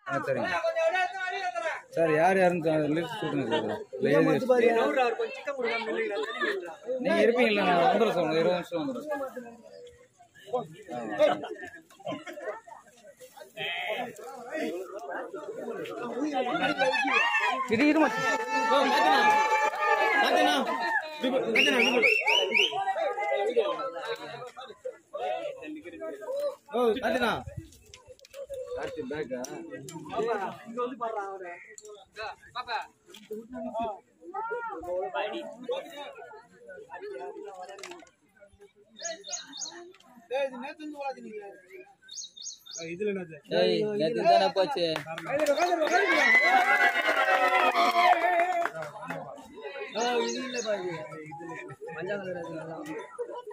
ஆ சரிங்க சார் யார் யாருன்னு லிஸ்ட் கொடுங்க சார் லேடி நீங்க இருப்பீங்களா நான் வந்துடுறேன் சார் ஒரு இருபது நிமிஷம் வந்துடுறேன் இது இருமா பேக்கா ஏய் நேத்து தானே போச்சு இது இல்ல பாரு மஞ்சள் கலர்